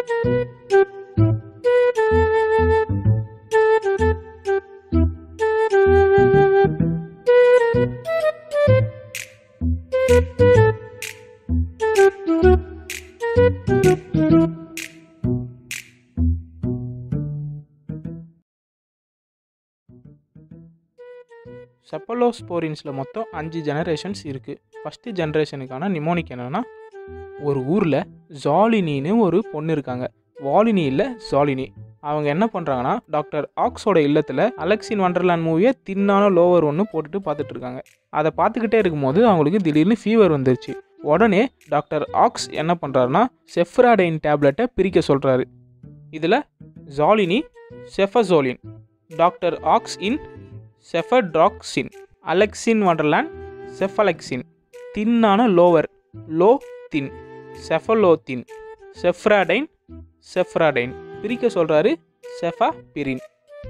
செப்பலோஸ்போரின்ஸில் மொத்தம் அஞ்சு ஜெனரேஷன்ஸ் இருக்குது ஃபஸ்ட்டு ஜெனரேஷனுக்கான நிமோனிக் என்னென்னா ஒரு ஊரில் ஜாலினின்னு ஒரு பொண்ணு இருக்காங்க வாலினி இல்லை ஜாலினி அவங்க என்ன பண்ணுறாங்கன்னா டாக்டர் ஆக்ஸோட இல்லத்தில் அலெக்சின் வண்டர்லேண்ட் மூவியை தின்னான லோவர் ஒன்று போட்டுட்டு பார்த்துட்டு இருக்காங்க அதை பார்த்துக்கிட்டே இருக்கும்போது அவங்களுக்கு திடீர்னு ஃபீவர் வந்துருச்சு உடனே டாக்டர் ஆக்ஸ் என்ன பண்ணுறாருன்னா செஃப்ராடைன் டேப்லெட்டை பிரிக்க சொல்கிறாரு இதில் ஜாலினி cefazolin doctor ox in cefadroxil alice in wonderland cephalexin தின்னான lower low thin cephalothin cephradine cephradine பிரிக்க சொல்கிறாரு cephapirin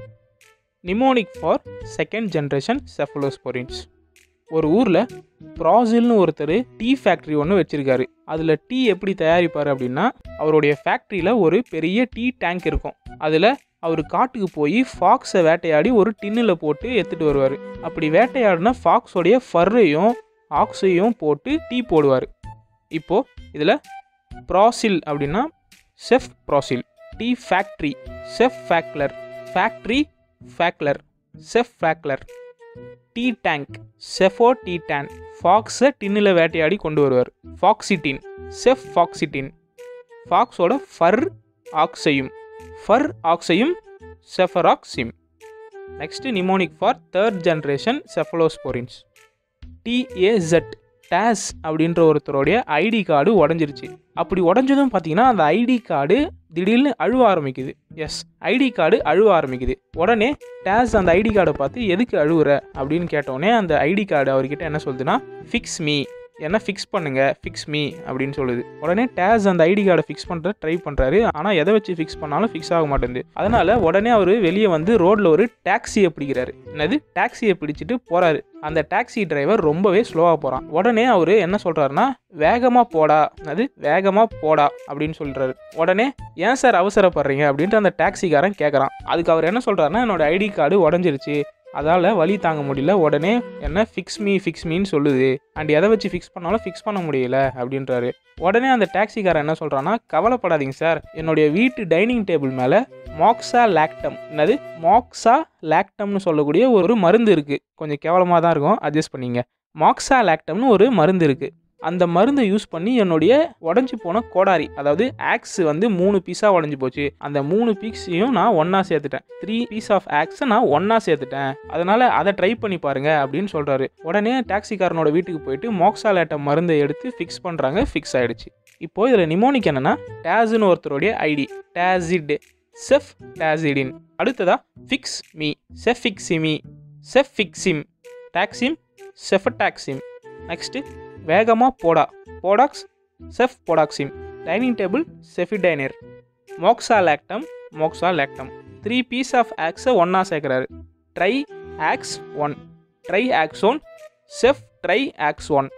mnemonic for second generation cephalosporins ஒரு ஊரில் ப்ராசில்னு ஒருத்தர் டீ ஃபேக்ட்ரி ஒன்று வச்சுருக்காரு அதில் டீ எப்படி தயாரிப்பார் அப்படின்னா அவருடைய ஃபேக்ட்ரியில் ஒரு பெரிய டீ டேங்க் இருக்கும் அதில் அவர் காட்டுக்கு போய் ஃபாக்ஸை வேட்டையாடி ஒரு டின்னில் போட்டு எடுத்துகிட்டு வருவார் அப்படி வேட்டையாடின ஃபாக்ஸோடைய ஃபர்ரையும் ஆக்ஸையும் போட்டு டீ போடுவார் இப்போது இதில் ப்ராசில் அப்படின்னா cefprozil tea factory cefaclor factory ஃபேக்லர் cefaclor tea tank cefotetan ஃபாக்ஸை டின்னில் வேட்டையாடி கொண்டு வருவார் ஃபாக்சிட்டின் செஃப் ஃபாக்சிட்டின் ஃபாக்ஸோட ஃபர் ஆக்ஸையும் ஃபர் ஆக்ஸையும் cefuroxime next mnemonic for third generation cephalosporins டிஏசெட் டேஸ் அப்படின்ற ஒருத்தருடைய ஐடி கார்டு உடஞ்சிருச்சு அப்படி உடஞ்சதும் பார்த்தீங்கன்னா அந்த ஐடி கார்டு திடீர்னு அழுவ ஆரம்பிக்குது எஸ் ஐடி கார்டு அழுவ ஆரம்பிக்குது உடனே டேஸ் அந்த ஐடி கார்டை பார்த்து எதுக்கு அழுவுற அப்படின்னு கேட்டோடனே அந்த ஐடி கார்டு அவர்கிட்ட என்ன சொல்லுதுன்னா ஃபிக்ஸ் மீ என்ன ஃபிக்ஸ் பண்ணுங்க ஃபிக்ஸ் மீ அப்படின்னு சொல்லுது உடனே டேஸ் அந்த ஐடி கார்டை ஃபிக்ஸ் பண்ணுற ட்ரை பண்ணுறாரு ஆனால் எதை வச்சு ஃபிக்ஸ் பண்ணாலும் ஃபிக்ஸ் ஆக மாட்டேங்குது அதனால உடனே அவர் வெளியே வந்து ரோட்டில் ஒரு டாக்ஸியை பிடிக்கிறாரு என்னது டாக்ஸியை பிடிச்சிட்டு போகிறாரு அந்த டாக்ஸி டிரைவர் ரொம்பவே ஸ்லோவாக போகிறான் உடனே அவர் என்ன சொல்கிறாருன்னா வேகமாக போடா அது வேகமாக போடா அப்படின்னு சொல்கிறாரு உடனே ஏன் சார் அவசரப்படுறீங்க அப்படின்ட்டு அந்த டாக்ஸிக்காரன் கேட்குறான் அதுக்கு அவர் என்ன சொல்கிறாருன்னா என்னோட ஐடி கார்டு உடஞ்சிருச்சு அதால் வலி தாங்க முடியல உடனே என்ன ஃபிக்ஸ் மீ ஃபிக்ஸ் மீன்னு சொல்லுது அண்ட் எதை வச்சு ஃபிக்ஸ் பண்ணாலும் ஃபிக்ஸ் பண்ண முடியல அப்படின்றாரு உடனே அந்த டாக்ஸிக்காரன் என்ன சொல்கிறான்னா கவலைப்படாதீங்க சார் என்னுடைய வீட்டு டைனிங் டேபிள் மேலே மாக்ஸா லாக்டம் என்னது மாக்ஸா லாக்டம்னு சொல்லக்கூடிய ஒரு மருந்து இருக்குது கொஞ்சம் கேவலமாக தான் இருக்கும் அட்ஜஸ்ட் பண்ணிங்க மாக்ஸா லாக்டம்னு ஒரு மருந்து இருக்குது அந்த மருந்தை யூஸ் பண்ணி என்னுடைய உடஞ்சி போன கோடாரி அதாவது ஆக்ஸ் வந்து மூணு பீஸாக உடஞ்சி போச்சு அந்த மூணு பீஸையும் நான் ஒன்றா சேர்த்துட்டேன் த்ரீ பீஸ் ஆஃப் ஆக்ஸை நான் ஒன்றா சேர்த்துட்டேன் அதனால் அதை ட்ரை பண்ணி பாருங்க அப்படின்னு சொல்கிறாரு உடனே டாக்ஸிக்காரனோட வீட்டுக்கு போயிட்டு மோக்ஸாலேட்ட மருந்தை எடுத்து ஃபிக்ஸ் பண்ணுறாங்க ஃபிக்ஸ் ஆகிடுச்சு இப்போ இதில் நிமோனிக் என்னென்னா டேஸுன்னு ஒருத்தருடைய ஐடி டேசிட் செஃப் டேசிடின் அடுத்ததா fix me cefixime cefixime டாக்ஸிம் செஃபடாக்ஸிம் நெக்ஸ்ட்டு வேகமாக போடா போடாக்ஸ் cefpodoxime dining table cefdinir moxalactam moxalactam three piece of ஆக்ஸை ஒன்றா சேர்க்குறாரு ட்ரை ஆக்ஸ் ஒன் ட்ரை ஆக்ஸோன் try aux ceftriaxone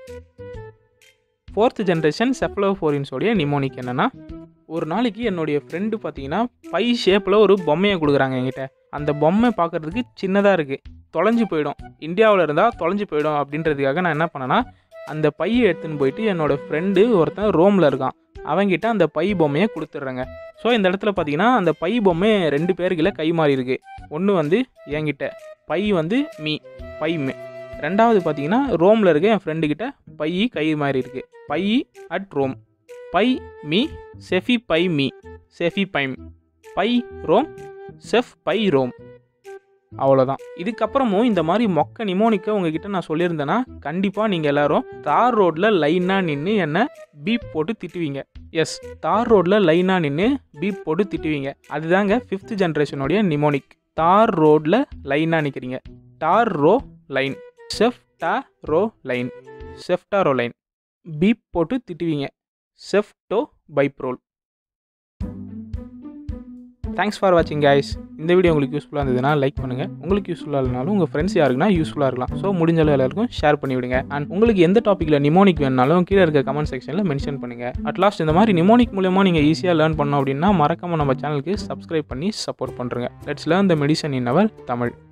fourth generation செஃபலோஃபோரின்ஸோடைய நிமோனிக் என்னென்னா ஒரு நாளைக்கு என்னுடைய ஃப்ரெண்டு பார்த்தீங்கன்னா பை ஷேப்பில் ஒரு பொம்மையை கொடுக்குறாங்க என்கிட்ட அந்த பொம்மை பார்க்குறதுக்கு சின்னதாக இருக்குது தொலைஞ்சு போயிடும் இந்தியாவில் இருந்தால் தொலைஞ்சு போயிடும் அப்படின்றதுக்காக நான் என்ன பண்ணேன்னா அந்த பையை எடுத்துன்னு போயிட்டு என்னோடய ஃப்ரெண்டு ஒருத்தன் ரோமில் இருக்கான் அவங்கிட்ட அந்த பை பொம்மையை கொடுத்துட்றேங்க ஸோ இந்த இடத்துல பார்த்தீங்கன்னா அந்த பை பொம்மை ரெண்டு பேருக்குள்ள கை மாறி இருக்கு ஒன்று வந்து என்கிட்ட பை வந்து மீ பை மீ ரெண்டாவது பார்த்தீங்கன்னா ரோமில் இருக்க என் ஃப்ரெண்டுக்கிட்ட பை கை மாறி இருக்கு by at Rome buy me செஃபி buy me cefepime by Rome cefpirome அவ்வளோதான் இதுக்கப்புறமும் இந்த மாதிரி மொக்க நிமோனிக்க உங்ககிட்ட நான் சொல்லியிருந்தேன்னா கண்டிப்பாக நீங்கள் எல்லாரும் தார் ரோட்டில் லைனாக நின்று என்னை பீப் போட்டு திட்டுவீங்க எஸ் தார் ரோட்டில் லைனாக நின்று பீப் போட்டு திட்டுவீங்க அதுதாங்க ஃபிஃப்த் ஜென்ரேஷனுடைய நிமோனிக் தார் ரோட்டில் லைனாக நிற்கிறீங்க tar row line ceftaroline ceftaroline beep போட்டு திட்டுவீங்க செஃப்டோ பைப்ரோல் தேங்க்ஸ் ஃபார் வாட்சிங் கைஸ் இந்த வீடியோ உங்களுக்கு யூஸ்ஃபுல்லாக இருந்ததுன்னா லைக் பண்ணுங்கள் உங்களுக்கு யூஸ்ஃபுல்லாக இல்லைனாலும் உங்கள் ஃப்ரெண்ட்ஸ் யாருக்குன்னா யூஸ்ஃபுல்லாக இருக்கலாம் ஸோ முடிஞ்ச அளவு எல்லாருக்கும் ஷேர் பண்ணி விடுங்க அண்ட் உங்களுக்கு எந்த டாப்பிக்கில் நிமோனிக் வேணுனாலும் கீழே இருக்க கமெண்ட் செக்ஷனில் மென்ஷன் பண்ணுங்கள் அட் லாஸ்ட் இந்த மாதிரி நிமோனிக் மூலயமா நீங்கள் ஈஸியாக லேர்ன் பண்ணோம் அப்படின்னா மறக்காமல் நம்ம சேனலுக்கு சப்ஸ்கிரைப் பண்ணி சப்போர்ட் பண்ணுறங்க let's learn the medicine in our Tamil